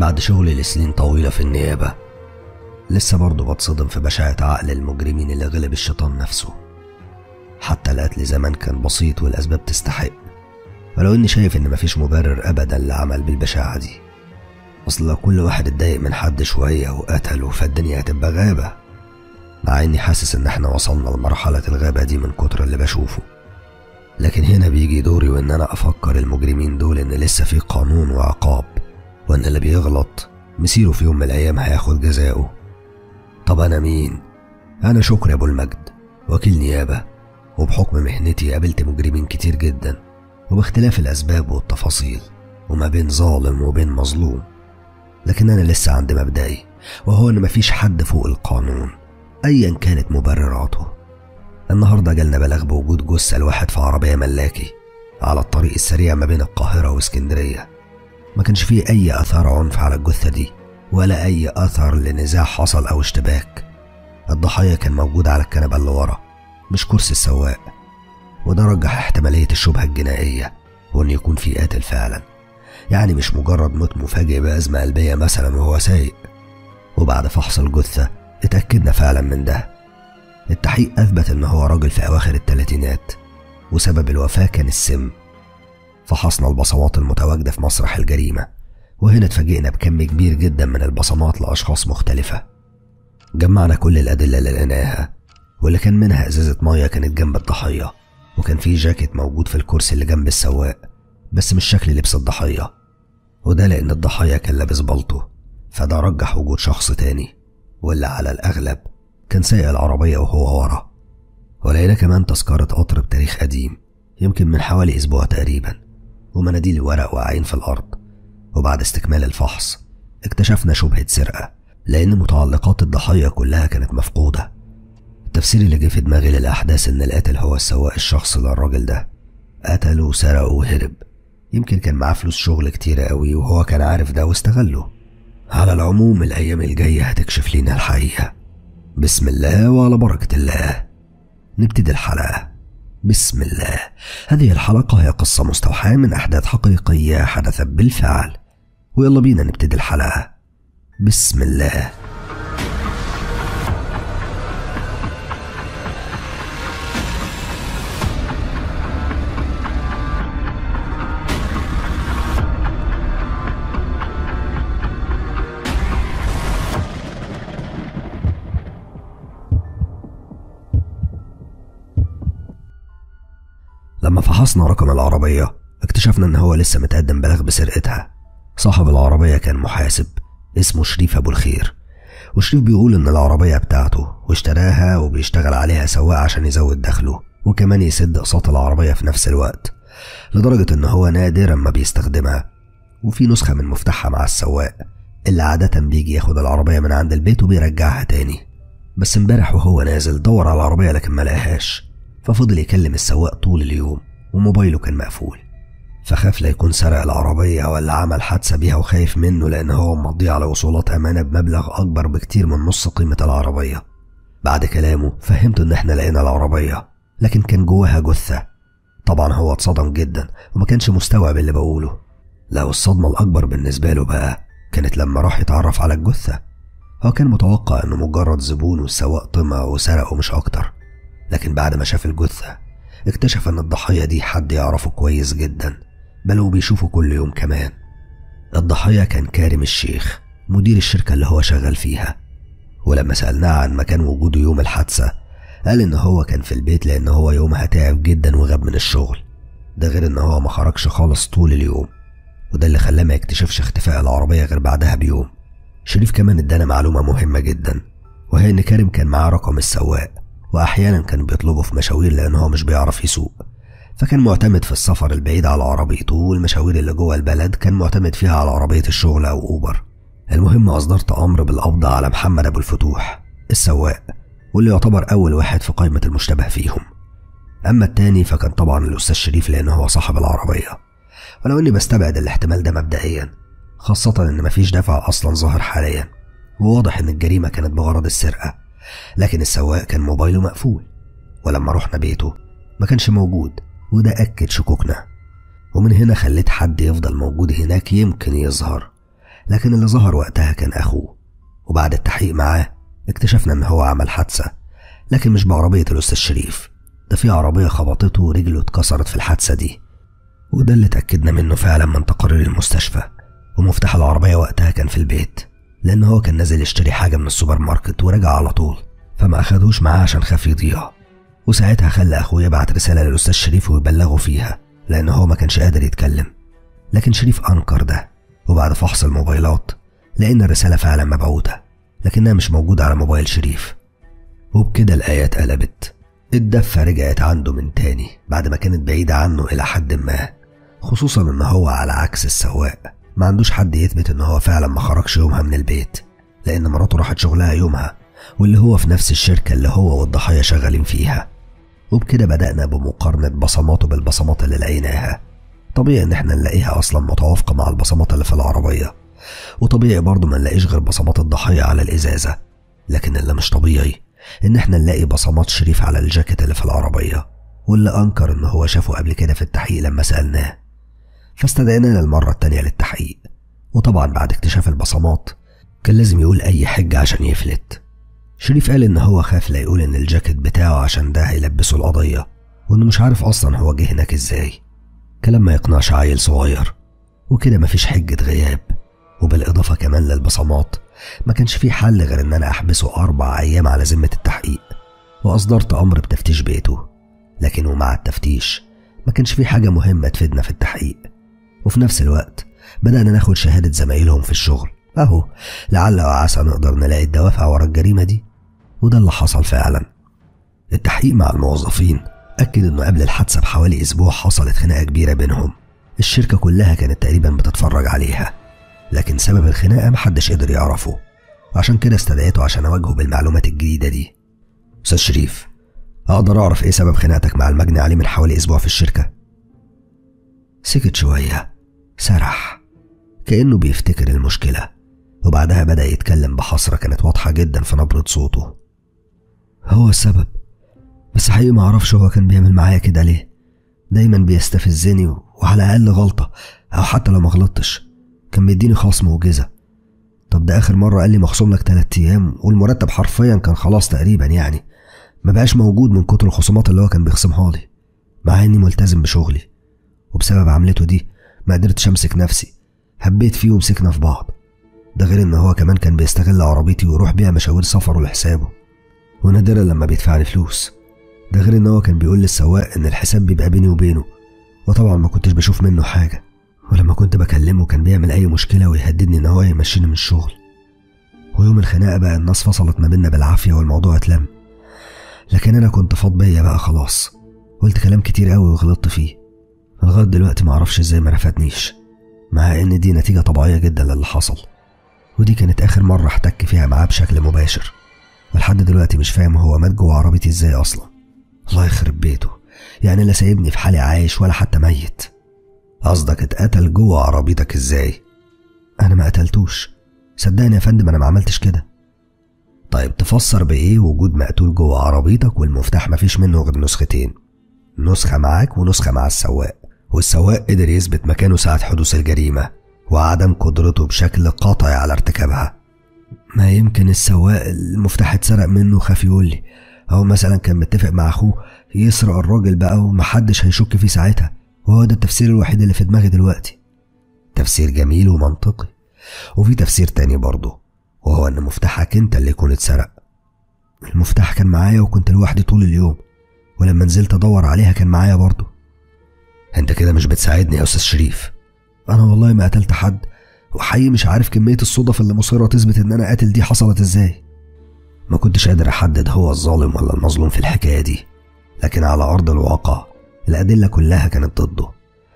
بعد شغلي لسنين طويلة في النيابة لسه برضه بتصدم في بشاعة عقل المجرمين اللي غلب الشيطان نفسه حتى القتل زمان كان بسيط والأسباب تستحق ولو إني شايف إن مفيش مبرر أبدا لعمل بالبشاعة دي أصل لو كل واحد اتضايق من حد شوية وقتله فالدنيا هتبقى غابة مع إني حاسس إن إحنا وصلنا لمرحلة الغابة دي من كتر اللي بشوفه لكن هنا بيجي دوري وإن أنا أفكر المجرمين دول إن لسه في قانون وعقاب وإن اللي بيغلط مسيره في يوم من الأيام هياخد جزاؤه طب أنا مين؟ أنا شكري أبو المجد وكيل نيابة وبحكم مهنتي قابلت مجرمين كتير جدا وباختلاف الأسباب والتفاصيل وما بين ظالم وبين مظلوم لكن أنا لسه عند مبدئي وهو إن مفيش حد فوق القانون أيا كانت مبرراته النهارده جالنا بلاغ بوجود جثة لواحد في عربية ملاكي على الطريق السريع ما بين القاهرة واسكندرية ما كانش فيه أي أثار عنف على الجثة دي ولا أي أثر لنزاع حصل أو اشتباك الضحية كان موجود على الكنبة اللي ورا مش كرسي السواق وده رجح احتمالية الشبهة الجنائية وإن يكون في قاتل فعلا يعني مش مجرد موت مفاجئ بأزمة قلبية مثلا وهو سايق وبعد فحص الجثة اتأكدنا فعلا من ده التحقيق أثبت إن هو راجل في أواخر الثلاثينات وسبب الوفاة كان السم فحصنا البصمات المتواجدة في مسرح الجريمة وهنا اتفاجئنا بكم كبير جدا من البصمات لأشخاص مختلفة جمعنا كل الأدلة اللي لقيناها واللي كان منها إزازة مية كانت جنب الضحية وكان في جاكيت موجود في الكرسي اللي جنب السواق بس مش شكل لبس الضحية وده لأن الضحية كان لابس بلطو فده رجح وجود شخص تاني واللي على الأغلب كان سايق العربية وهو ورا ولقينا كمان تذكرة قطر بتاريخ قديم يمكن من حوالي أسبوع تقريبا ومناديل ورق واقعين في الأرض وبعد استكمال الفحص اكتشفنا شبهة سرقة لأن متعلقات الضحية كلها كانت مفقودة التفسير اللي جه في دماغي للأحداث إن القاتل هو السواق الشخص للراجل ده قتله وسرقه وهرب يمكن كان معاه فلوس شغل كتيرة قوي وهو كان عارف ده واستغله على العموم الأيام الجاية هتكشف لينا الحقيقة بسم الله وعلى بركة الله نبتدي الحلقة بسم الله هذه الحلقة هي قصة مستوحاة من أحداث حقيقية حدثت بالفعل ويلا بينا نبتدي الحلقة بسم الله لما فحصنا رقم العربية اكتشفنا ان هو لسه متقدم بلاغ بسرقتها صاحب العربية كان محاسب اسمه شريف ابو الخير وشريف بيقول ان العربية بتاعته واشتراها وبيشتغل عليها سواق عشان يزود دخله وكمان يسد اقساط العربية في نفس الوقت لدرجة ان هو نادرا ما بيستخدمها وفي نسخة من مفتاحها مع السواق اللي عادة بيجي ياخد العربية من عند البيت وبيرجعها تاني بس امبارح وهو نازل دور على العربية لكن ما لقاهاش ففضل يكلم السواق طول اليوم وموبايله كان مقفول فخاف لا يكون سرق العربية ولا عمل حادثة بيها وخايف منه لأن هو مضي على وصولات أمانة بمبلغ أكبر بكتير من نص قيمة العربية بعد كلامه فهمت إن إحنا لقينا العربية لكن كان جواها جثة طبعا هو اتصدم جدا وما كانش مستوعب اللي بقوله لو الصدمة الأكبر بالنسبة له بقى كانت لما راح يتعرف على الجثة هو كان متوقع إنه مجرد زبون والسواق طمع وسرقه مش أكتر لكن بعد ما شاف الجثة اكتشف ان الضحية دي حد يعرفه كويس جدا بل وبيشوفه كل يوم كمان الضحية كان كارم الشيخ مدير الشركة اللي هو شغال فيها ولما سألناه عن مكان وجوده يوم الحادثة قال ان هو كان في البيت لان هو يومها تعب جدا وغاب من الشغل ده غير ان هو ما خرجش خالص طول اليوم وده اللي خلاه ما يكتشفش اختفاء العربية غير بعدها بيوم شريف كمان ادانا معلومة مهمة جدا وهي ان كارم كان معاه رقم السواق وأحيانا كان بيطلبه في مشاوير لأن هو مش بيعرف يسوق فكان معتمد في السفر البعيد على عربيته والمشاوير اللي جوه البلد كان معتمد فيها على عربية الشغل أو أوبر المهم أصدرت أمر بالقبض على محمد أبو الفتوح السواق واللي يعتبر أول واحد في قائمة المشتبه فيهم أما التاني فكان طبعا الأستاذ شريف لأنه هو صاحب العربية ولو إني بستبعد الاحتمال ده مبدئيا خاصة إن مفيش دافع أصلا ظاهر حاليا وواضح إن الجريمة كانت بغرض السرقة لكن السواق كان موبايله مقفول ولما رحنا بيته ما كانش موجود وده أكد شكوكنا ومن هنا خليت حد يفضل موجود هناك يمكن يظهر لكن اللي ظهر وقتها كان أخوه وبعد التحقيق معاه اكتشفنا إن هو عمل حادثة لكن مش بعربية الأستاذ شريف ده في عربية خبطته ورجله اتكسرت في الحادثة دي وده اللي اتأكدنا منه فعلا من تقارير المستشفى ومفتاح العربية وقتها كان في البيت لأن هو كان نازل يشتري حاجة من السوبر ماركت ورجع على طول فما أخدوش معاه عشان خاف يضيع وساعتها خلى أخوه يبعت رسالة للأستاذ شريف ويبلغه فيها لأن هو ما كانش قادر يتكلم لكن شريف أنكر ده وبعد فحص الموبايلات لقينا الرسالة فعلا مبعوثة لكنها مش موجودة على موبايل شريف وبكده الآية اتقلبت الدفة رجعت عنده من تاني بعد ما كانت بعيدة عنه إلى حد ما خصوصا إن هو على عكس السواق ما عندوش حد يثبت إن هو فعلا ما خرجش يومها من البيت لأن مراته راحت شغلها يومها واللي هو في نفس الشركة اللي هو والضحية شغالين فيها وبكده بدأنا بمقارنة بصماته بالبصمات اللي لقيناها طبيعي إن احنا نلاقيها أصلا متوافقة مع البصمات اللي في العربية وطبيعي برضه ما نلاقيش غير بصمات الضحية على الإزازة لكن اللي مش طبيعي إن احنا نلاقي بصمات شريف على الجاكيت اللي في العربية واللي أنكر إن هو شافه قبل كده في التحقيق لما سألناه فاستدعيناه للمرة التانية للتحقيق وطبعا بعد اكتشاف البصمات كان لازم يقول أي حجة عشان يفلت شريف قال إن هو خاف لا يقول إن الجاكيت بتاعه عشان ده هيلبسه القضية وإنه مش عارف أصلا هو جه هناك إزاي كلام ما يقنعش عيل صغير وكده مفيش حجة غياب وبالإضافة كمان للبصمات ما كانش في حل غير إن أنا أحبسه أربع أيام على ذمة التحقيق وأصدرت أمر بتفتيش بيته لكن ومع التفتيش ما كانش في حاجة مهمة تفيدنا في التحقيق وفي نفس الوقت بدأنا ناخد شهادة زمايلهم في الشغل أهو لعل وعسى نقدر نلاقي الدوافع ورا الجريمة دي وده اللي حصل فعلا التحقيق مع الموظفين أكد إنه قبل الحادثة بحوالي أسبوع حصلت خناقة كبيرة بينهم الشركة كلها كانت تقريبا بتتفرج عليها لكن سبب الخناقة محدش قدر يعرفه وعشان كده استدعيته عشان أواجهه بالمعلومات الجديدة دي أستاذ شريف أقدر أعرف إيه سبب خناقتك مع المجني عليه من حوالي أسبوع في الشركة سكت شوية سرح كأنه بيفتكر المشكلة وبعدها بدأ يتكلم بحسرة كانت واضحة جدا في نبرة صوته هو السبب بس حقيقي ما اعرفش هو كان بيعمل معايا كده ليه دايما بيستفزني وعلى اقل غلطة او حتى لو ما غلطتش كان بيديني خصم وجزة طب ده اخر مرة قال لي مخصوم لك تلات ايام والمرتب حرفيا كان خلاص تقريبا يعني ما بقاش موجود من كتر الخصومات اللي هو كان بيخصمها لي مع اني ملتزم بشغلي وبسبب عملته دي ما قدرتش امسك نفسي هبيت فيه ومسكنا في بعض ده غير ان هو كمان كان بيستغل عربيتي ويروح بيها مشاوير سفره لحسابه ونادرا لما بيدفع لي فلوس ده غير ان هو كان بيقول للسواق ان الحساب بيبقى بيني وبينه وطبعا ما كنتش بشوف منه حاجة ولما كنت بكلمه كان بيعمل اي مشكلة ويهددني ان هو يمشيني من الشغل ويوم الخناقة بقى الناس فصلت ما بينا بالعافية والموضوع اتلم لكن انا كنت فاض بيا بقى خلاص قلت كلام كتير قوي وغلطت فيه لغاية دلوقتي معرفش ازاي ما رفدنيش مع ان دي نتيجة طبيعية جدا للي حصل ودي كانت اخر مرة احتك فيها معاه بشكل مباشر ولحد دلوقتي مش فاهم هو مات جوه عربيتي ازاي اصلا الله يخرب بيته يعني لا سايبني في حالي عايش ولا حتى ميت قصدك اتقتل جوه عربيتك ازاي انا ما قتلتوش صدقني يا فندم انا ما عملتش كده طيب تفسر بايه وجود مقتول جوه عربيتك والمفتاح مفيش منه غير نسختين نسخة معاك ونسخة مع السواق والسواق قدر يثبت مكانه ساعة حدوث الجريمة وعدم قدرته بشكل قاطع على ارتكابها ما يمكن السواق المفتاح اتسرق منه خاف يقول لي او مثلا كان متفق مع اخوه يسرق الراجل بقى ومحدش هيشك فيه ساعتها وهو ده التفسير الوحيد اللي في دماغي دلوقتي تفسير جميل ومنطقي وفي تفسير تاني برضه وهو ان مفتاحك انت اللي يكون اتسرق المفتاح كان معايا وكنت لوحدي طول اليوم ولما نزلت ادور عليها كان معايا برضه انت كده مش بتساعدني يا استاذ شريف انا والله ما قتلت حد وحقيقي مش عارف كمية الصدف اللي مصرة تثبت ان انا قاتل دي حصلت ازاي ما كنتش قادر احدد هو الظالم ولا المظلوم في الحكاية دي لكن على ارض الواقع الادلة كلها كانت ضده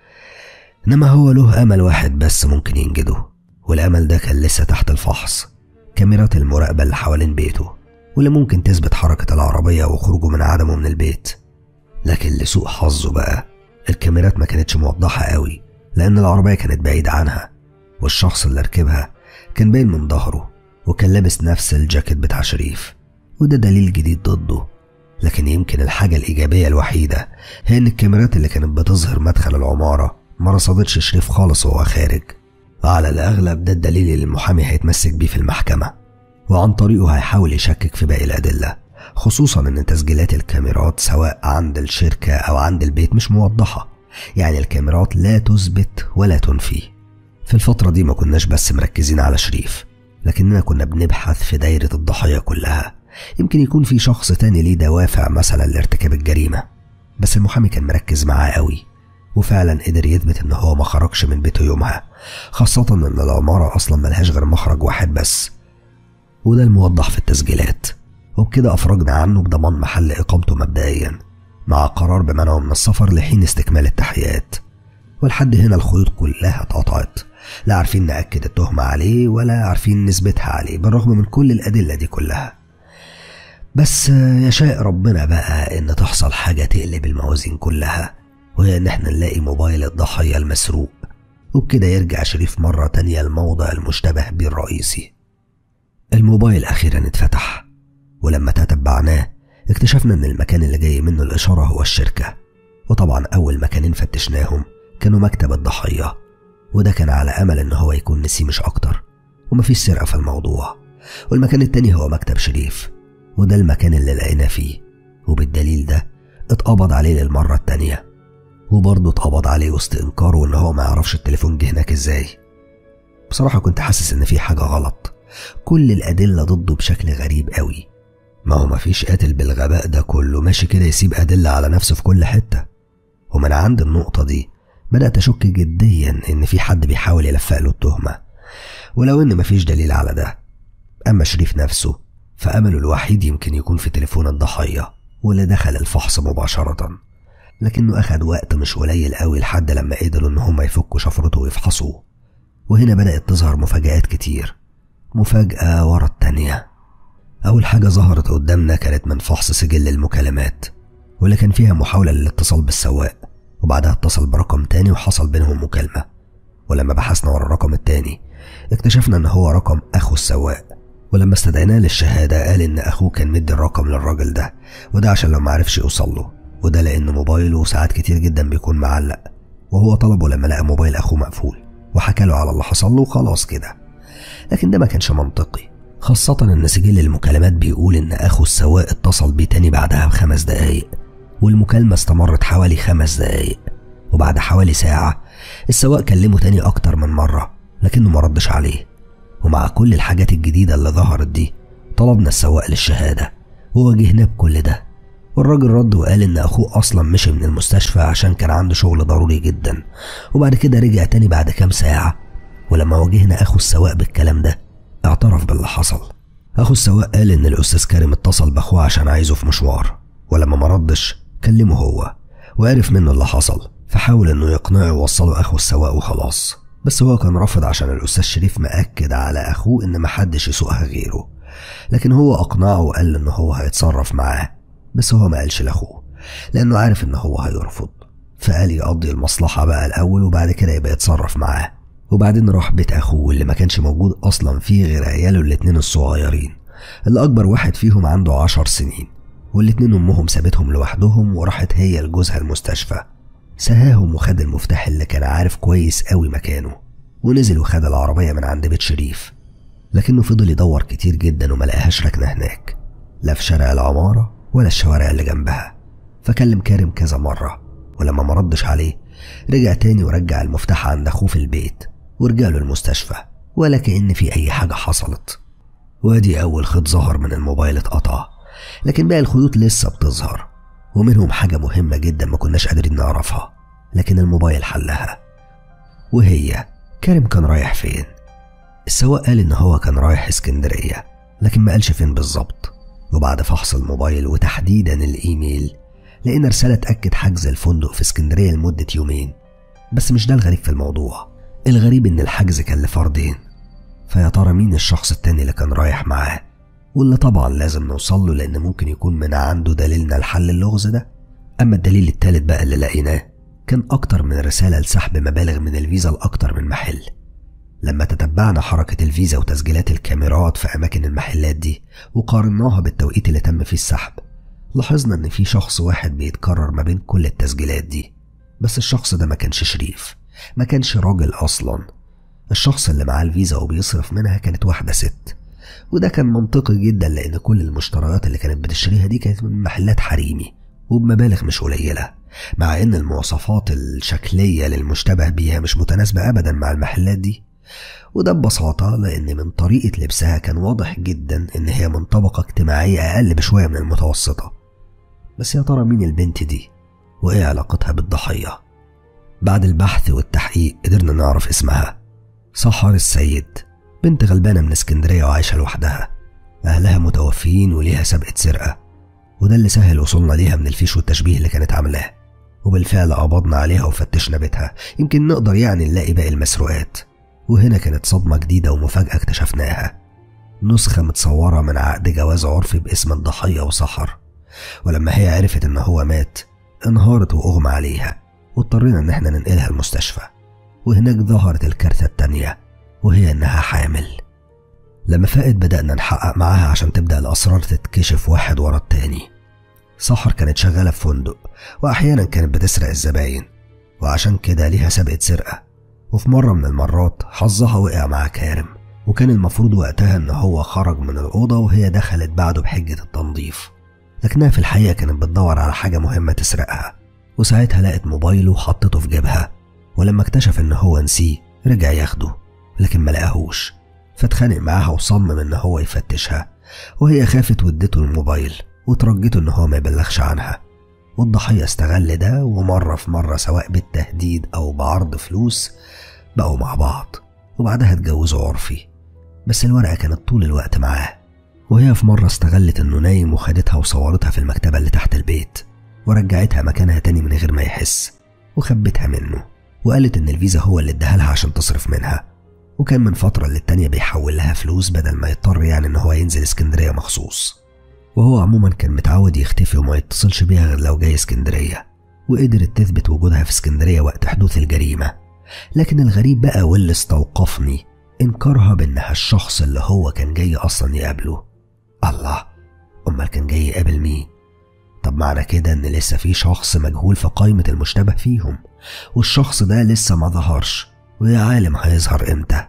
انما هو له امل واحد بس ممكن ينجده والامل ده كان لسه تحت الفحص كاميرات المراقبة اللي حوالين بيته واللي ممكن تثبت حركة العربية وخروجه من عدمه من البيت لكن لسوء حظه بقى الكاميرات ما كانتش موضحة قوي لأن العربية كانت بعيدة عنها والشخص اللي ركبها كان باين من ظهره وكان لابس نفس الجاكيت بتاع شريف وده دليل جديد ضده لكن يمكن الحاجة الإيجابية الوحيدة هي إن الكاميرات اللي كانت بتظهر مدخل العمارة ما رصدتش شريف خالص وهو خارج وعلى الأغلب ده الدليل اللي المحامي هيتمسك بيه في المحكمة وعن طريقه هيحاول يشكك في باقي الأدلة خصوصا إن تسجيلات الكاميرات سواء عند الشركة أو عند البيت مش موضحة يعني الكاميرات لا تثبت ولا تنفي في الفترة دي ما كناش بس مركزين على شريف لكننا كنا بنبحث في دايرة الضحية كلها يمكن يكون في شخص تاني ليه دوافع مثلا لارتكاب الجريمة بس المحامي كان مركز معاه قوي وفعلا قدر يثبت ان هو ما خرجش من بيته يومها خاصة ان العمارة اصلا ملهاش غير مخرج واحد بس وده الموضح في التسجيلات وبكده افرجنا عنه بضمان محل اقامته مبدئيا مع قرار بمنعه من السفر لحين استكمال التحقيقات ولحد هنا الخيوط كلها اتقطعت لا عارفين نأكد التهمة عليه ولا عارفين نثبتها عليه بالرغم من كل الأدلة دي كلها بس يشاء ربنا بقى إن تحصل حاجة تقلب الموازين كلها وهي إن إحنا نلاقي موبايل الضحية المسروق وبكده يرجع شريف مرة تانية الموضع المشتبه بيه الرئيسي الموبايل أخيرا اتفتح ولما تتبعناه اكتشفنا إن المكان اللي جاي منه الإشارة هو الشركة وطبعا أول مكانين فتشناهم كانوا مكتب الضحية وده كان على أمل إن هو يكون نسي مش أكتر ومفيش سرقة في الموضوع والمكان التاني هو مكتب شريف وده المكان اللي لقينا فيه وبالدليل ده اتقبض عليه للمرة التانية وبرضه اتقبض عليه وسط إنكاره إن هو ما يعرفش التليفون جه هناك إزاي بصراحة كنت حاسس إن في حاجة غلط كل الأدلة ضده بشكل غريب قوي ما هو مفيش قاتل بالغباء ده كله ماشي كده يسيب أدلة على نفسه في كل حتة ومن عند النقطة دي بدأت أشك جديا إن في حد بيحاول يلفق له التهمة ولو إن مفيش دليل على ده أما شريف نفسه فأمله الوحيد يمكن يكون في تليفون الضحية واللي دخل الفحص مباشرة لكنه أخد وقت مش قليل قوي لحد لما قدروا إن هما يفكوا شفرته ويفحصوه وهنا بدأت تظهر مفاجآت كتير مفاجأة ورا التانية أول حاجة ظهرت قدامنا كانت من فحص سجل المكالمات واللي كان فيها محاولة للاتصال بالسواق وبعدها اتصل برقم تاني وحصل بينهم مكالمة ولما بحثنا ورا الرقم التاني اكتشفنا ان هو رقم اخو السواق ولما استدعيناه للشهادة قال ان اخوه كان مدي الرقم للراجل ده وده عشان لو معرفش يوصل له وده لان موبايله ساعات كتير جدا بيكون معلق وهو طلبه لما لقى موبايل اخوه مقفول وحكى له على اللي حصل له وخلاص كده لكن ده ما كانش منطقي خاصة ان سجل المكالمات بيقول ان اخو السواق اتصل بيه تاني بعدها بخمس دقايق والمكالمة استمرت حوالي خمس دقايق وبعد حوالي ساعة السواق كلمه تاني أكتر من مرة لكنه مردش عليه ومع كل الحاجات الجديدة اللي ظهرت دي طلبنا السواق للشهادة وواجهناه بكل ده والراجل رد وقال إن أخوه أصلا مشي من المستشفى عشان كان عنده شغل ضروري جدا وبعد كده رجع تاني بعد كام ساعة ولما واجهنا أخو السواق بالكلام ده اعترف باللي حصل أخو السواق قال إن الأستاذ كريم اتصل بأخوه عشان عايزه في مشوار ولما مردش كلمه هو وعرف منه اللي حصل فحاول انه يقنعه يوصله اخو السواق وخلاص بس هو كان رافض عشان الاستاذ شريف مأكد على اخوه ان محدش يسوقها غيره لكن هو اقنعه وقال ان هو هيتصرف معاه بس هو ما قالش لاخوه لانه عارف ان هو هيرفض فقال يقضي المصلحة بقى الاول وبعد كده يبقى يتصرف معاه وبعدين راح بيت اخوه اللي ما كانش موجود اصلا فيه غير عياله الاتنين الصغيرين اللي اكبر واحد فيهم عنده عشر سنين والاتنين امهم سابتهم لوحدهم وراحت هي لجوزها المستشفى سهاهم وخد المفتاح اللي كان عارف كويس قوي مكانه ونزل وخد العربية من عند بيت شريف لكنه فضل يدور كتير جدا وما لقاهاش راكنة هناك لا في شارع العمارة ولا الشوارع اللي جنبها فكلم كارم كذا مرة ولما مردش عليه رجع تاني ورجع المفتاح عند أخوه في البيت ورجع له المستشفى ولا كأن في أي حاجة حصلت وادي أول خيط ظهر من الموبايل اتقطع لكن باقي الخيوط لسه بتظهر ومنهم حاجة مهمة جدا ما كناش قادرين نعرفها لكن الموبايل حلها وهي كريم كان رايح فين السواق قال ان هو كان رايح اسكندرية لكن ما قالش فين بالظبط وبعد فحص الموبايل وتحديدا الايميل لقينا رسالة تأكد حجز الفندق في اسكندرية لمدة يومين بس مش ده الغريب في الموضوع الغريب ان الحجز كان لفردين فيا ترى مين الشخص التاني اللي كان رايح معاه واللي طبعا لازم نوصل له لأن ممكن يكون من عنده دليلنا لحل اللغز ده أما الدليل التالت بقى اللي لقيناه كان أكتر من رسالة لسحب مبالغ من الفيزا لأكتر من محل لما تتبعنا حركة الفيزا وتسجيلات الكاميرات في أماكن المحلات دي وقارناها بالتوقيت اللي تم فيه السحب لاحظنا إن في شخص واحد بيتكرر ما بين كل التسجيلات دي بس الشخص ده ما كانش شريف ما كانش راجل أصلا الشخص اللي معاه الفيزا وبيصرف منها كانت واحدة ست وده كان منطقي جدا لأن كل المشتريات اللي كانت بتشتريها دي كانت من محلات حريمي وبمبالغ مش قليلة مع إن المواصفات الشكلية للمشتبه بيها مش متناسبة أبدا مع المحلات دي وده ببساطة لأن من طريقة لبسها كان واضح جدا إن هي من طبقة اجتماعية أقل بشوية من المتوسطة بس يا ترى مين البنت دي وإيه علاقتها بالضحية بعد البحث والتحقيق قدرنا نعرف اسمها سحر السيد بنت غلبانة من اسكندرية وعايشة لوحدها أهلها متوفيين وليها سابقة سرقة وده اللي سهل وصولنا ليها من الفيش والتشبيه اللي كانت عاملاه وبالفعل قبضنا عليها وفتشنا بيتها يمكن نقدر يعني نلاقي باقي المسروقات وهنا كانت صدمة جديدة ومفاجأة اكتشفناها نسخة متصورة من عقد جواز عرفي باسم الضحية وسحر ولما هي عرفت إن هو مات انهارت وأغمى عليها واضطرينا إن احنا ننقلها المستشفى وهناك ظهرت الكارثة التانية وهي إنها حامل لما فاقت بدأنا نحقق معاها عشان تبدأ الأسرار تتكشف واحد ورا التاني سحر كانت شغالة في فندق وأحيانا كانت بتسرق الزباين وعشان كده ليها سابقة سرقة وفي مرة من المرات حظها وقع مع كارم وكان المفروض وقتها إن هو خرج من الأوضة وهي دخلت بعده بحجة التنظيف لكنها في الحقيقة كانت بتدور على حاجة مهمة تسرقها وساعتها لقت موبايله وحطته في جيبها ولما اكتشف إن هو نسيه رجع ياخده لكن ما لقاهوش فاتخانق معاها وصمم إن هو يفتشها وهي خافت وادته الموبايل وترجته إن هو ما يبلغش عنها والضحية استغل ده ومرة في مرة سواء بالتهديد أو بعرض فلوس بقوا مع بعض وبعدها اتجوزوا عرفي بس الورقة كانت طول الوقت معاه وهي في مرة استغلت إنه نايم وخدتها وصورتها في المكتبة اللي تحت البيت ورجعتها مكانها تاني من غير ما يحس وخبتها منه وقالت إن الفيزا هو اللي اداها لها عشان تصرف منها وكان من فترة للتانية بيحول لها فلوس بدل ما يضطر يعني إن هو ينزل اسكندرية مخصوص وهو عموما كان متعود يختفي وما يتصلش بيها غير لو جاي اسكندرية وقدرت تثبت وجودها في اسكندرية وقت حدوث الجريمة لكن الغريب بقى واللي استوقفني إنكارها بإنها الشخص اللي هو كان جاي أصلا يقابله الله أمال كان جاي يقابل مين؟ طب معنى كده إن لسه في شخص مجهول في قائمة المشتبه فيهم والشخص ده لسه ما ظهرش ويا عالم هيظهر إمتى؟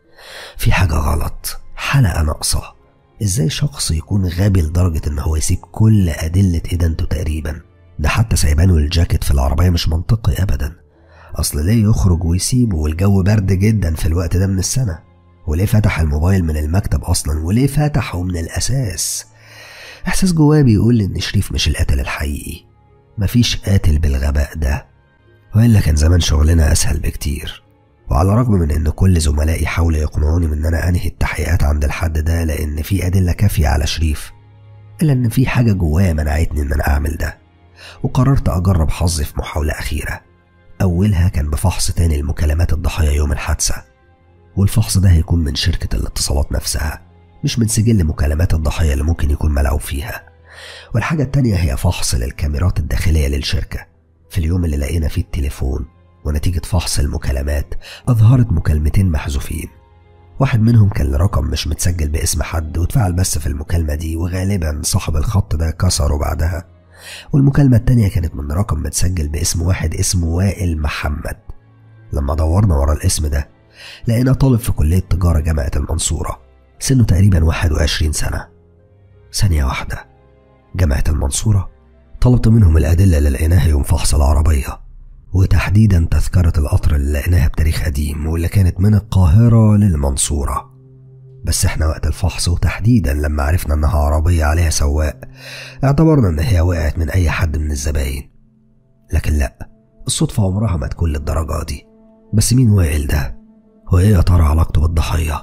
في حاجة غلط حلقة ناقصة ازاي شخص يكون غبي لدرجة ان هو يسيب كل ادلة ادانته تقريبا ده حتى سايبانه الجاكيت في العربية مش منطقي ابدا اصل ليه يخرج ويسيبه والجو برد جدا في الوقت ده من السنة وليه فتح الموبايل من المكتب اصلا وليه فتحه من الاساس احساس جوايا بيقول لي ان شريف مش القاتل الحقيقي مفيش قاتل بالغباء ده والا كان زمان شغلنا اسهل بكتير وعلى الرغم من ان كل زملائي حاولوا يقنعوني من ان انا انهي التحقيقات عند الحد ده لان في ادله كافيه على شريف الا ان في حاجه جوايا منعتني ان انا اعمل ده وقررت اجرب حظي في محاوله اخيره اولها كان بفحص تاني لمكالمات الضحايا يوم الحادثه والفحص ده هيكون من شركه الاتصالات نفسها مش من سجل مكالمات الضحايا اللي ممكن يكون ملعوب فيها والحاجه التانيه هي فحص للكاميرات الداخليه للشركه في اليوم اللي لقينا فيه التليفون ونتيجة فحص المكالمات أظهرت مكالمتين محذوفين واحد منهم كان لرقم مش متسجل باسم حد واتفعل بس في المكالمة دي وغالبا صاحب الخط ده كسره بعدها والمكالمة التانية كانت من رقم متسجل باسم واحد اسمه وائل محمد لما دورنا ورا الاسم ده لقينا طالب في كلية تجارة جامعة المنصورة سنه تقريبا 21 سنة ثانية واحدة جامعة المنصورة طلبت منهم الأدلة اللي لقيناها يوم فحص العربية وتحديدا تذكرة القطر اللي لقيناها بتاريخ قديم واللي كانت من القاهرة للمنصورة بس احنا وقت الفحص وتحديدا لما عرفنا انها عربية عليها سواق اعتبرنا ان هي وقعت من اي حد من الزباين لكن لا الصدفة عمرها ما تكون للدرجة دي بس مين وائل ده وايه يا ترى علاقته بالضحية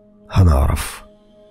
هنعرف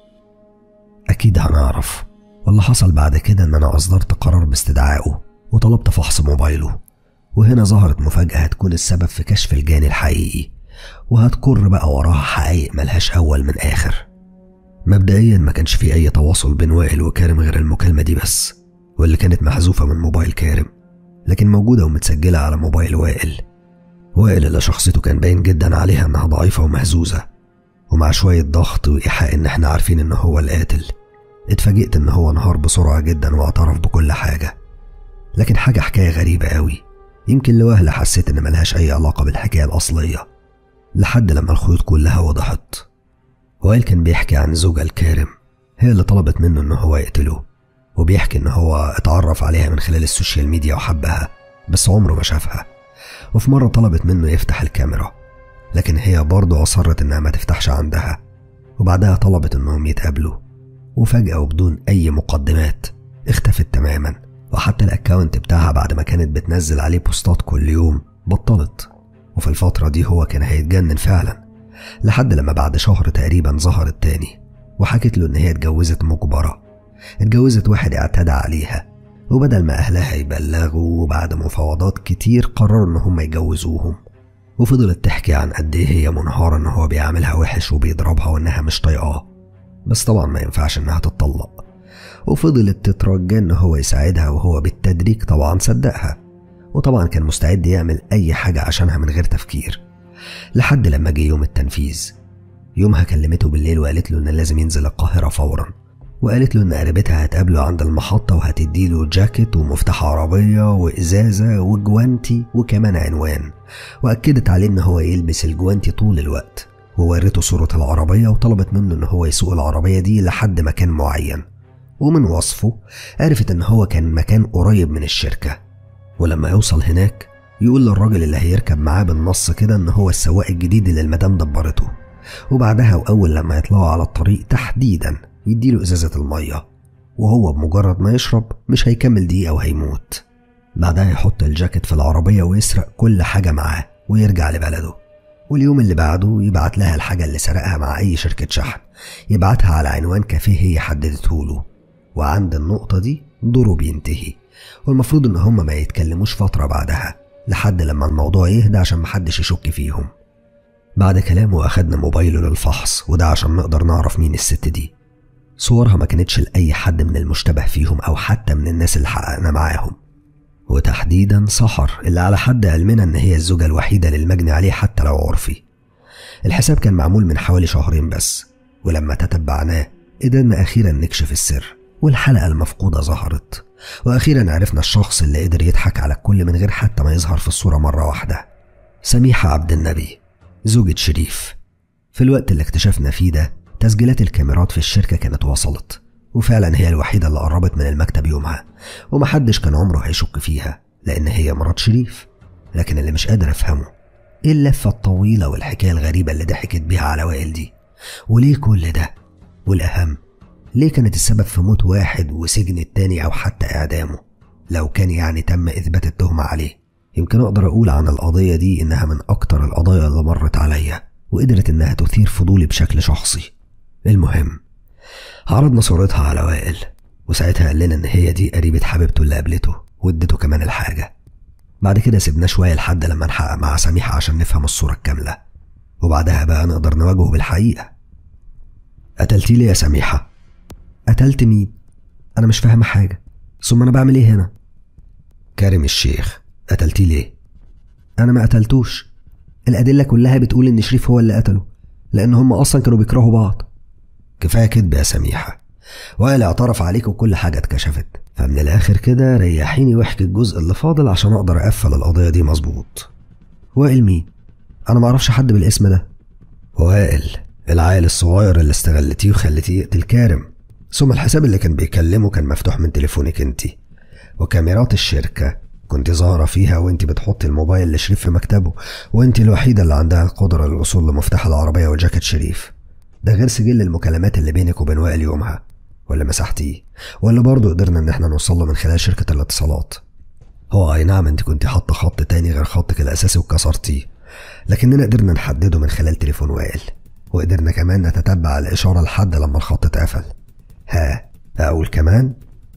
اكيد هنعرف واللي حصل بعد كده ان انا اصدرت قرار باستدعائه وطلبت فحص موبايله وهنا ظهرت مفاجأة هتكون السبب في كشف الجاني الحقيقي وهتكر بقى وراها حقائق ملهاش أول من آخر مبدئيا ما كانش في أي تواصل بين وائل وكارم غير المكالمة دي بس واللي كانت محذوفة من موبايل كارم لكن موجودة ومتسجلة على موبايل وائل وائل اللي شخصيته كان باين جدا عليها إنها ضعيفة ومهزوزة ومع شوية ضغط وإيحاء إن إحنا عارفين إن هو القاتل اتفاجئت إن هو انهار بسرعة جدا واعترف بكل حاجة لكن حاجة حكاية غريبة قوي يمكن لوهلة حسيت إن ملهاش أي علاقة بالحكاية الأصلية لحد لما الخيوط كلها وضحت وائل كان بيحكي عن زوجة الكارم هي اللي طلبت منه إن هو يقتله وبيحكي إن هو اتعرف عليها من خلال السوشيال ميديا وحبها بس عمره ما شافها وفي مرة طلبت منه يفتح الكاميرا لكن هي برضه أصرت إنها ما تفتحش عندها وبعدها طلبت إنهم يتقابلوا وفجأة وبدون أي مقدمات اختفت تماما وحتى الأكاونت بتاعها بعد ما كانت بتنزل عليه بوستات كل يوم بطلت وفي الفترة دي هو كان هيتجنن فعلا لحد لما بعد شهر تقريبا ظهرت تاني وحكت له إن هي اتجوزت مجبرة اتجوزت واحد اعتدى عليها وبدل ما أهلها يبلغوا وبعد مفاوضات كتير قرروا إن هم يجوزوهم وفضلت تحكي عن قد إيه هي منهارة إن هو بيعاملها وحش وبيضربها وإنها مش طايقاه بس طبعا ما ينفعش إنها تتطلق وفضلت تترجى إن هو يساعدها وهو بالتدريج طبعا صدقها وطبعا كان مستعد يعمل أي حاجة عشانها من غير تفكير لحد لما جه يوم التنفيذ يومها كلمته بالليل وقالت له إن لازم ينزل القاهرة فورا وقالت له إن قريبتها هتقابله عند المحطة وهتديله جاكيت ومفتاح عربية وإزازة وجوانتي وكمان عنوان وأكدت عليه إن هو يلبس الجوانتي طول الوقت وورته صورة العربية وطلبت منه إن هو يسوق العربية دي لحد مكان معين ومن وصفه عرفت إن هو كان مكان قريب من الشركة ولما يوصل هناك يقول للراجل اللي هيركب معاه بالنص كده إن هو السواق الجديد اللي المدام دبرته وبعدها وأول لما يطلعوا على الطريق تحديدا يديله إزازة المية وهو بمجرد ما يشرب مش هيكمل دقيقة وهيموت بعدها يحط الجاكيت في العربية ويسرق كل حاجة معاه ويرجع لبلده واليوم اللي بعده يبعت لها الحاجة اللي سرقها مع أي شركة شحن يبعتها على عنوان كافيه هي حددته له وعند النقطة دي دوره بينتهي والمفروض إن هما ما يتكلموش فترة بعدها لحد لما الموضوع يهدى عشان محدش يشك فيهم بعد كلامه أخدنا موبايله للفحص وده عشان نقدر نعرف مين الست دي صورها ما كانتش لأي حد من المشتبه فيهم أو حتى من الناس اللي حققنا معاهم وتحديدا سحر اللي على حد علمنا إن هي الزوجة الوحيدة للمجني عليه حتى لو عرفي الحساب كان معمول من حوالي شهرين بس ولما تتبعناه قدرنا أخيرا نكشف السر والحلقة المفقودة ظهرت وأخيرا عرفنا الشخص اللي قدر يضحك على الكل من غير حتى ما يظهر في الصورة مرة واحدة سميحة عبد النبي زوجة شريف في الوقت اللي اكتشفنا فيه ده تسجيلات الكاميرات في الشركة كانت وصلت وفعلا هي الوحيدة اللي قربت من المكتب يومها ومحدش كان عمره هيشك فيها لأن هي مرات شريف لكن اللي مش قادر أفهمه إيه اللفة الطويلة والحكاية الغريبة اللي ضحكت بيها على وائل دي وليه كل ده والأهم ليه كانت السبب في موت واحد وسجن التاني أو حتى إعدامه لو كان يعني تم إثبات التهمة عليه يمكن أقدر أقول عن القضية دي إنها من أكتر القضايا اللي مرت عليا وقدرت إنها تثير فضولي بشكل شخصي المهم عرضنا صورتها على وائل وساعتها قال لنا إن هي دي قريبة حبيبته اللي قابلته وادته كمان الحاجة بعد كده سيبناه شوية لحد لما نحقق مع سميحة عشان نفهم الصورة الكاملة وبعدها بقى نقدر نواجهه بالحقيقة قتلتي لي يا سميحة قتلت مين؟ أنا مش فاهمة حاجة ثم أنا بعمل إيه هنا؟ كارم الشيخ قتلتيه ليه؟ أنا ما قتلتوش الأدلة كلها بتقول إن شريف هو اللي قتله لأن هم أصلا كانوا بيكرهوا بعض كفاية كدب يا سميحة وائل اعترف عليك وكل حاجة اتكشفت فمن الآخر كده ريحيني واحكي الجزء اللي فاضل عشان أقدر أقفل القضية دي مظبوط وائل مين؟ أنا معرفش حد بالاسم ده وائل العيل الصغير اللي استغلتيه وخليتيه يقتل كارم ثم الحساب اللي كان بيكلمه كان مفتوح من تليفونك انتي وكاميرات الشركة كنت ظاهرة فيها وانت بتحطي الموبايل لشريف في مكتبه وانت الوحيدة اللي عندها القدرة للوصول لمفتاح العربية وجاكيت شريف ده غير سجل المكالمات اللي بينك وبين وائل يومها ولا مسحتيه ولا برضه قدرنا ان احنا نوصل له من خلال شركة الاتصالات هو اي نعم انت كنت حاطة خط تاني غير خطك الاساسي وكسرتيه لكننا قدرنا نحدده من خلال تليفون وائل وقدرنا كمان نتتبع الإشارة لحد لما الخط اتقفل ها أقول كمان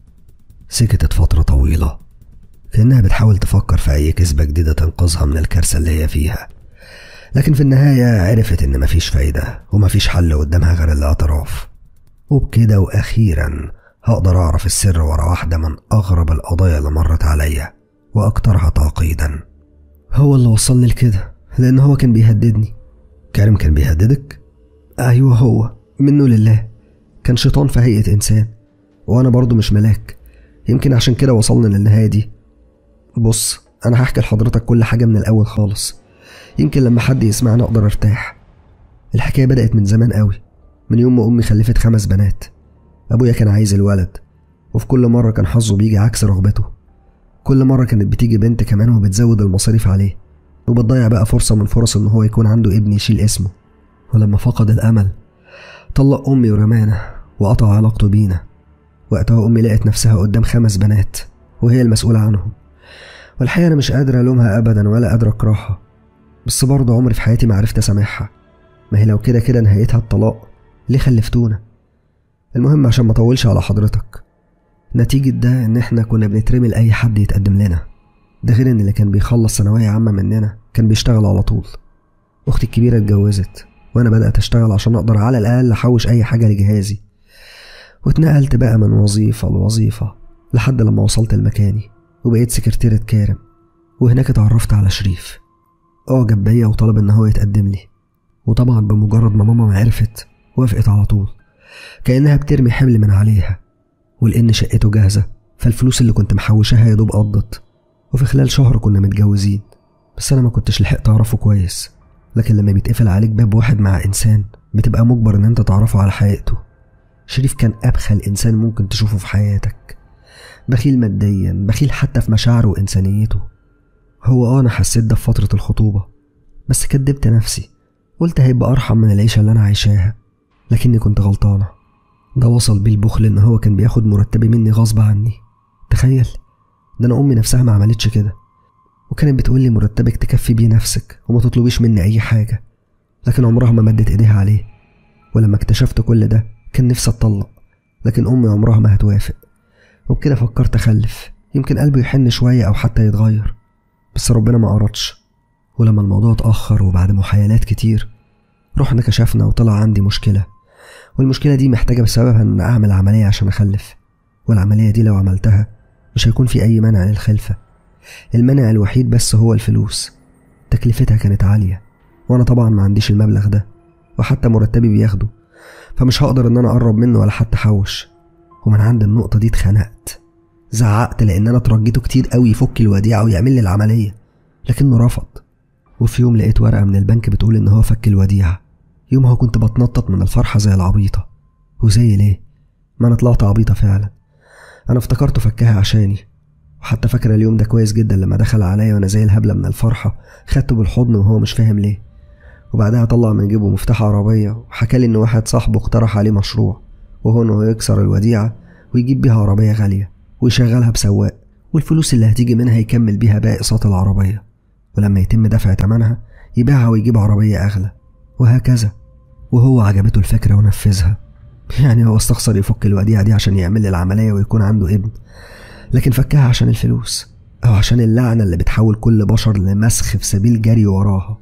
سكتت فترة طويلة كأنها بتحاول تفكر في أي كذبة جديدة تنقذها من الكارثة اللي هي فيها لكن في النهاية عرفت إن مفيش فايدة ومفيش حل قدامها غير الاعتراف وبكده وأخيرا هقدر أعرف السر ورا واحدة من أغرب القضايا اللي مرت عليا وأكترها تعقيدا هو اللي وصلني لكده لأن هو كان بيهددني كريم كان بيهددك؟ أيوه هو منه لله كان شيطان في هيئة إنسان وأنا برضه مش ملاك يمكن عشان كده وصلنا للنهاية دي بص أنا هحكي لحضرتك كل حاجة من الأول خالص يمكن لما حد يسمعنا أقدر أرتاح الحكاية بدأت من زمان قوي من يوم ما أمي خلفت خمس بنات أبويا كان عايز الولد وفي كل مرة كان حظه بيجي عكس رغبته كل مرة كانت بتيجي بنت كمان وبتزود المصاريف عليه وبتضيع بقى فرصة من فرص إن هو يكون عنده ابن يشيل اسمه ولما فقد الأمل طلق أمي ورمانا وقطع علاقته بينا وقتها أمي لقت نفسها قدام خمس بنات وهي المسؤولة عنهم والحقيقة أنا مش قادر ألومها أبدا ولا قادر أكرهها بس برضه عمري في حياتي ما عرفت أسامحها ما هي لو كده كده نهايتها الطلاق ليه خلفتونا المهم عشان ما اطولش على حضرتك نتيجة ده إن إحنا كنا بنترمي لأي حد يتقدم لنا ده غير إن اللي كان بيخلص ثانوية عامة مننا كان بيشتغل على طول أختي الكبيرة اتجوزت وأنا بدأت أشتغل عشان أقدر على الأقل أحوش أي حاجة لجهازي واتنقلت بقى من وظيفة لوظيفة لحد لما وصلت لمكاني وبقيت سكرتيرة كارم وهناك اتعرفت على شريف أعجب بيا وطلب إن هو يتقدم لي وطبعا بمجرد ما ماما عرفت وافقت على طول كأنها بترمي حمل من عليها ولأن شقته جاهزة فالفلوس اللي كنت محوشاها يا دوب قضت وفي خلال شهر كنا متجوزين بس أنا ما كنتش لحقت أعرفه كويس لكن لما بيتقفل عليك باب واحد مع إنسان بتبقى مجبر إن أنت تعرفه على حقيقته شريف كان أبخل إنسان ممكن تشوفه في حياتك بخيل ماديا بخيل حتى في مشاعره وإنسانيته هو اه أنا حسيت ده في فترة الخطوبة بس كدبت نفسي قلت هيبقى أرحم من العيشة اللي أنا عايشاها لكني كنت غلطانة ده وصل بيه البخل إن هو كان بياخد مرتبي مني غصب عني تخيل ده أنا أمي نفسها ما عملتش كده وكانت بتقولي مرتبك تكفي بيه نفسك وما تطلبيش مني أي حاجة لكن عمرها ما مدت إيديها عليه ولما اكتشفت كل ده كان نفسي أتطلق لكن أمي عمرها ما هتوافق وبكده فكرت أخلف يمكن قلبي يحن شوية أو حتى يتغير بس ربنا ما أردش ولما الموضوع اتأخر وبعد محايلات كتير رحنا كشفنا وطلع عندي مشكلة والمشكلة دي محتاجة بسببها إن أعمل عملية عشان أخلف والعملية دي لو عملتها مش هيكون في أي مانع للخلفة المانع الوحيد بس هو الفلوس تكلفتها كانت عالية وأنا طبعا ما عنديش المبلغ ده وحتى مرتبي بياخده فمش هقدر إن أنا أقرب منه ولا حتى أحوش ومن عند النقطة دي اتخنقت زعقت لأن أنا اترجيته كتير قوي يفك الوديعة ويعمل لي العملية لكنه رفض وفي يوم لقيت ورقة من البنك بتقول إن هو فك الوديعة يومها كنت بتنطط من الفرحة زي العبيطة وزي ليه؟ ما أنا طلعت عبيطة فعلا أنا افتكرته فكها عشاني وحتى فاكر اليوم ده كويس جدا لما دخل عليا وأنا زي الهبلة من الفرحة خدته بالحضن وهو مش فاهم ليه وبعدها طلع من جيبه مفتاح عربية وحكالي إن واحد صاحبه اقترح عليه مشروع وهو إنه يكسر الوديعة ويجيب بيها عربية غالية ويشغلها بسواق والفلوس اللي هتيجي منها يكمل بيها باقي اقساط العربية ولما يتم دفع تمنها يبيعها ويجيب عربية أغلى وهكذا وهو عجبته الفكرة ونفذها يعني هو استخسر يفك الوديعة دي عشان يعمل لي العملية ويكون عنده ابن لكن فكها عشان الفلوس أو عشان اللعنة اللي بتحول كل بشر لمسخ في سبيل جري وراها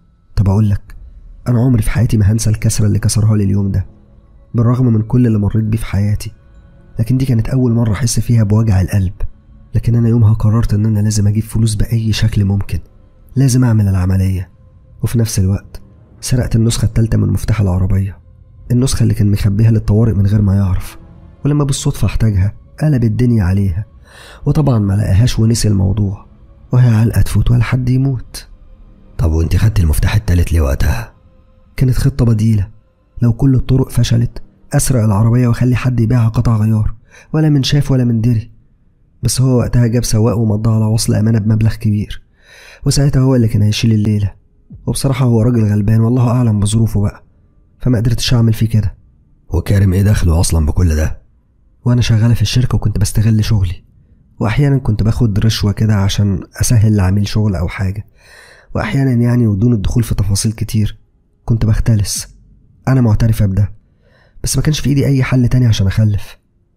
طب أقول لك أنا عمري في حياتي ما هنسى الكسرة اللي كسرها لي اليوم ده بالرغم من كل اللي مريت بيه في حياتي لكن دي كانت أول مرة أحس فيها بوجع القلب لكن أنا يومها قررت إن أنا لازم أجيب فلوس بأي شكل ممكن لازم أعمل العملية وفي نفس الوقت سرقت النسخة التالتة من مفتاح العربية النسخة اللي كان مخبيها للطوارئ من غير ما يعرف ولما بالصدفة احتاجها قلب الدنيا عليها وطبعا ما لقاهاش ونسي الموضوع وهي علقة تفوت ولا حد يموت طب وانت خدت المفتاح التالت ليه وقتها؟ كانت خطة بديلة لو كل الطرق فشلت أسرق العربية وأخلي حد يبيعها قطع غيار ولا من شاف ولا من دري بس هو وقتها جاب سواق ومضى على وصل أمانة بمبلغ كبير وساعتها هو اللي كان هيشيل الليلة وبصراحة هو راجل غلبان والله أعلم بظروفه بقى فما قدرتش أعمل فيه كده وكارم ايه دخله اصلا بكل ده؟ وأنا شغالة في الشركة وكنت بستغل شغلي وأحيانا كنت باخد رشوة كده عشان أسهل لعميل شغل أو حاجة وأحيانا يعني ودون الدخول في تفاصيل كتير كنت بختلس أنا معترفة بده بس ما كانش في إيدي أي حل تاني عشان أخلف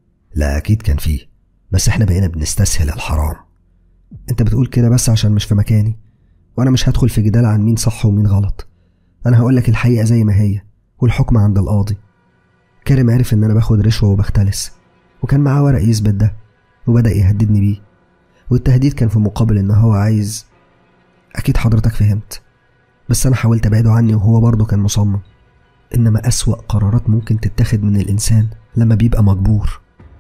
لا اكيد كان فيه بس احنا بقينا بنستسهل الحرام أنت بتقول كده بس عشان مش في مكاني وأنا مش هدخل في جدال عن مين صح ومين غلط أنا هقولك الحقيقة زي ما هي والحكم عند القاضي كارم عرف إن أنا باخد رشوة وبختلس وكان معاه ورق يثبت ده وبدأ يهددني بيه والتهديد كان في مقابل إن هو عايز أكيد حضرتك فهمت بس أنا حاولت أبعده عني وهو برضه كان مصمم إنما أسوأ قرارات ممكن تتاخد من الإنسان لما بيبقى مجبور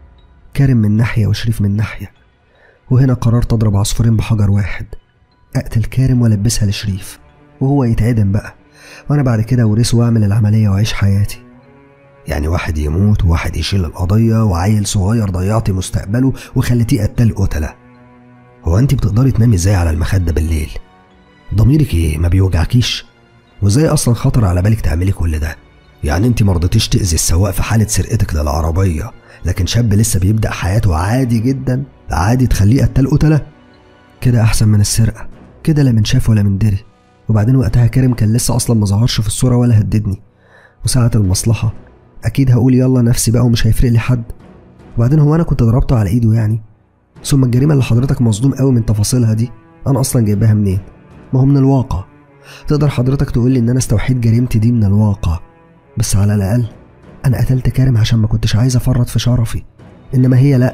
كارم من ناحية وشريف من ناحية وهنا قررت أضرب عصفورين بحجر واحد أقتل كارم وألبسها لشريف وهو يتعدم بقى وانا بعد كده اورثه واعمل العمليه واعيش حياتي يعني واحد يموت وواحد يشيل القضية وعيل صغير ضيعتي مستقبله وخليتيه قتال قتلة هو انت بتقدري تنامي ازاي على المخدة بالليل ضميرك ايه ما بيوجعكيش وازاي اصلا خطر على بالك تعملي كل ده يعني انت مرضتيش تأذي السواق في حالة سرقتك للعربية لكن شاب لسه بيبدأ حياته عادي جدا عادي تخليه قتال قتلة كده احسن من السرقه كده لا من شاف ولا من دري وبعدين وقتها كريم كان لسه اصلا ما ظهرش في الصوره ولا هددني وساعة المصلحة أكيد هقول يلا نفسي بقى ومش هيفرق لي حد وبعدين هو أنا كنت ضربته على إيده يعني ثم الجريمة اللي حضرتك مصدوم قوي من تفاصيلها دي أنا أصلا جايباها منين؟ ما هو من الواقع تقدر حضرتك تقول لي إن أنا استوحيت جريمتي دي من الواقع بس على الأقل أنا قتلت كريم عشان ما كنتش عايز أفرط في شرفي إنما هي لأ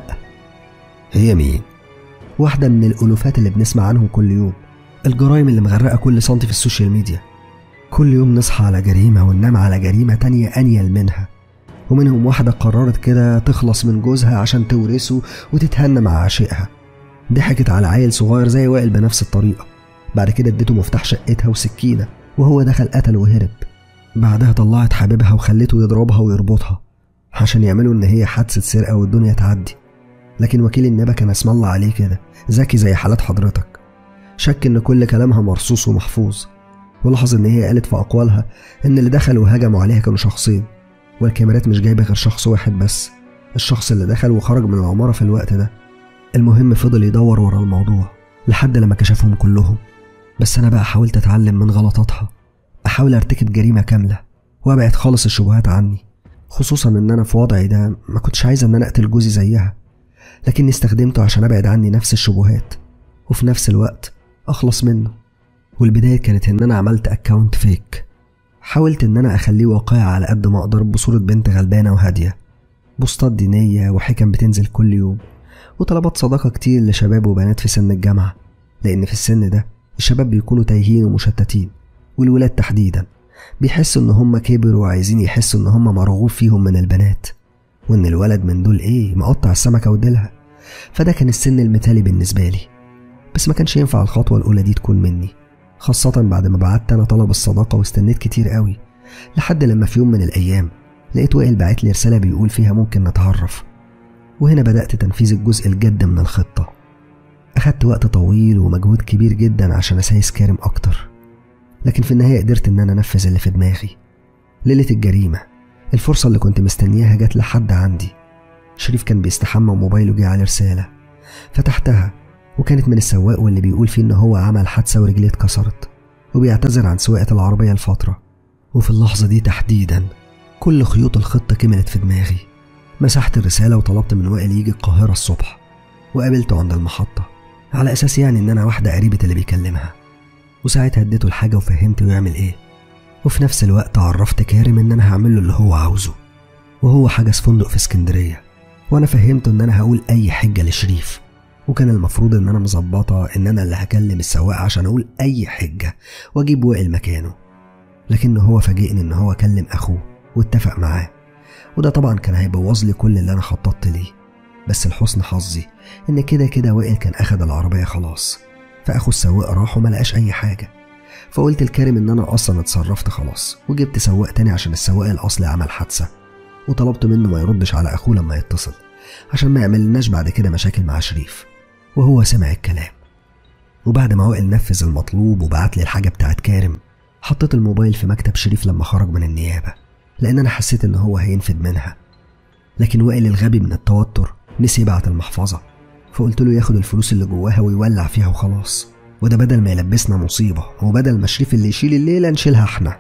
هي مين واحدة من الألوفات اللي بنسمع عنهم كل يوم الجرائم اللي مغرقة كل سنتي في السوشيال ميديا كل يوم نصحى على جريمة وننام على جريمة تانية أنيل منها ومنهم واحدة قررت كده تخلص من جوزها عشان تورثه وتتهنى مع عاشقها ضحكت على عيل صغير زي وائل بنفس الطريقة بعد كده اديته مفتاح شقتها وسكينة وهو دخل قتل وهرب بعدها طلعت حبيبها وخلته يضربها ويربطها عشان يعملوا ان هي حادثة سرقة والدنيا تعدي لكن وكيل النيابة كان اسم الله عليه كده ذكي زي حالات حضرتك شك ان كل كلامها مرصوص ومحفوظ ولاحظ ان هي قالت في اقوالها ان اللي دخلوا وهجموا عليها كانوا شخصين والكاميرات مش جايبه غير شخص واحد بس الشخص اللي دخل وخرج من العماره في الوقت ده المهم فضل يدور ورا الموضوع لحد لما كشفهم كلهم بس انا بقى حاولت اتعلم من غلطاتها احاول ارتكب جريمه كامله وابعد خالص الشبهات عني خصوصا ان انا في وضعي ده ما كنتش عايز ان انا اقتل جوزي زيها لكني استخدمته عشان ابعد عني نفس الشبهات وفي نفس الوقت اخلص منه والبداية كانت إن أنا عملت أكاونت فيك حاولت إن أنا أخليه واقعي على قد ما أقدر بصورة بنت غلبانة وهادية بوستات دينية وحكم بتنزل كل يوم وطلبات صداقة كتير لشباب وبنات في سن الجامعة لأن في السن ده الشباب بيكونوا تايهين ومشتتين والولاد تحديدا بيحسوا إن هما كبروا وعايزين يحسوا إن هما مرغوب فيهم من البنات وإن الولد من دول إيه مقطع السمكة وديلها فده كان السن المثالي بالنسبة لي بس ما كانش ينفع الخطوة الأولى دي تكون مني خاصة بعد ما بعت أنا طلب الصداقة واستنيت كتير قوي لحد لما في يوم من الأيام لقيت وائل بعت لي رسالة بيقول فيها ممكن نتعرف وهنا بدأت تنفيذ الجزء الجد من الخطة أخدت وقت طويل ومجهود كبير جدا عشان أسايس كارم أكتر لكن في النهاية قدرت إن أنا أنفذ اللي في دماغي ليلة الجريمة الفرصة اللي كنت مستنياها جت لحد عندي شريف كان بيستحمى وموبايله جه عليه رسالة فتحتها وكانت من السواق واللي بيقول فيه إن هو عمل حادثة ورجليه اتكسرت وبيعتذر عن سواقة العربية لفترة وفي اللحظة دي تحديدا كل خيوط الخطة كملت في دماغي مسحت الرسالة وطلبت من وائل يجي القاهرة الصبح وقابلته عند المحطة على أساس يعني إن أنا واحدة قريبة اللي بيكلمها وساعتها اديته الحاجة وفهمته يعمل إيه وفي نفس الوقت عرفت كارم إن أنا هعمل له اللي هو عاوزه وهو حجز فندق في اسكندرية وأنا فهمته إن أنا هقول أي حجة لشريف وكان المفروض ان انا مظبطه ان انا اللي هكلم السواق عشان اقول اي حجه واجيب وائل مكانه لكن هو فاجئني ان هو كلم اخوه واتفق معاه وده طبعا كان هيبوظ لي كل اللي انا خططت ليه بس لحسن حظي ان كده كده وائل كان اخد العربيه خلاص فاخو السواق راح وما لقاش اي حاجه فقلت لكريم ان انا اصلا اتصرفت خلاص وجبت سواق تاني عشان السواق الاصلي عمل حادثه وطلبت منه ما يردش على اخوه لما يتصل عشان ما يعملناش بعد كده مشاكل مع شريف وهو سمع الكلام وبعد ما وائل نفذ المطلوب وبعت لي الحاجة بتاعت كارم حطيت الموبايل في مكتب شريف لما خرج من النيابة لأن أنا حسيت إن هو هينفد منها لكن وائل الغبي من التوتر نسي يبعت المحفظة فقلت له ياخد الفلوس اللي جواها ويولع فيها وخلاص وده بدل ما يلبسنا مصيبة وبدل ما شريف اللي يشيل الليلة نشيلها احنا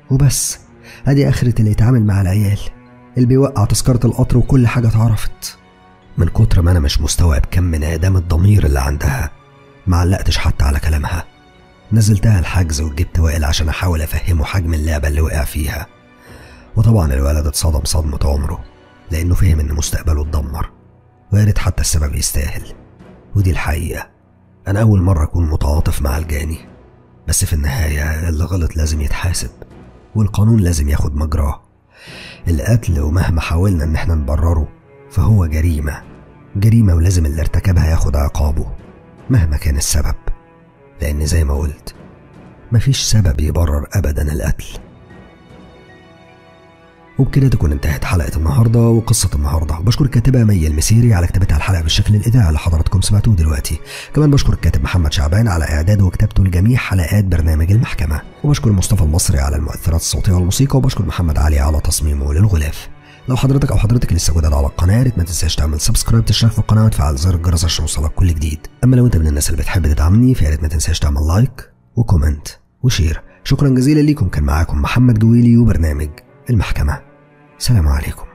وبس ادي اخرة اللي يتعامل مع العيال اللي بيوقع تذكرة القطر وكل حاجة اتعرفت من كتر ما انا مش مستوعب كم من ادام الضمير اللي عندها معلقتش حتى على كلامها نزلتها الحجز وجبت وائل عشان احاول افهمه حجم اللعبة اللي وقع فيها وطبعا الولد اتصدم صدمة عمره لانه فهم ان مستقبله اتدمر ويا ريت حتى السبب يستاهل ودي الحقيقة انا اول مرة اكون متعاطف مع الجاني بس في النهاية اللي غلط لازم يتحاسب والقانون لازم ياخد مجراه القتل ومهما حاولنا ان احنا نبرره فهو جريمة جريمة ولازم اللي ارتكبها ياخد عقابه مهما كان السبب لأن زي ما قلت مفيش سبب يبرر أبدا القتل وبكده تكون انتهت حلقة النهاردة وقصة النهاردة بشكر الكاتبة مي المسيري على كتابتها الحلقة بالشكل الإذاعي اللي حضراتكم سمعتوه دلوقتي كمان بشكر الكاتب محمد شعبان على إعداده وكتابته لجميع حلقات برنامج المحكمة وبشكر مصطفى المصري على المؤثرات الصوتية والموسيقى وبشكر محمد علي على تصميمه للغلاف لو حضرتك او حضرتك لسه جداد على القناه يا ريت ما تنساش تعمل سبسكرايب تشترك في القناه وتفعل زر الجرس عشان يوصلك كل جديد اما لو انت من الناس اللي بتحب تدعمني فيا ريت ما تنساش تعمل لايك وكومنت وشير شكرا جزيلا ليكم كان معاكم محمد جويلي وبرنامج المحكمه سلام عليكم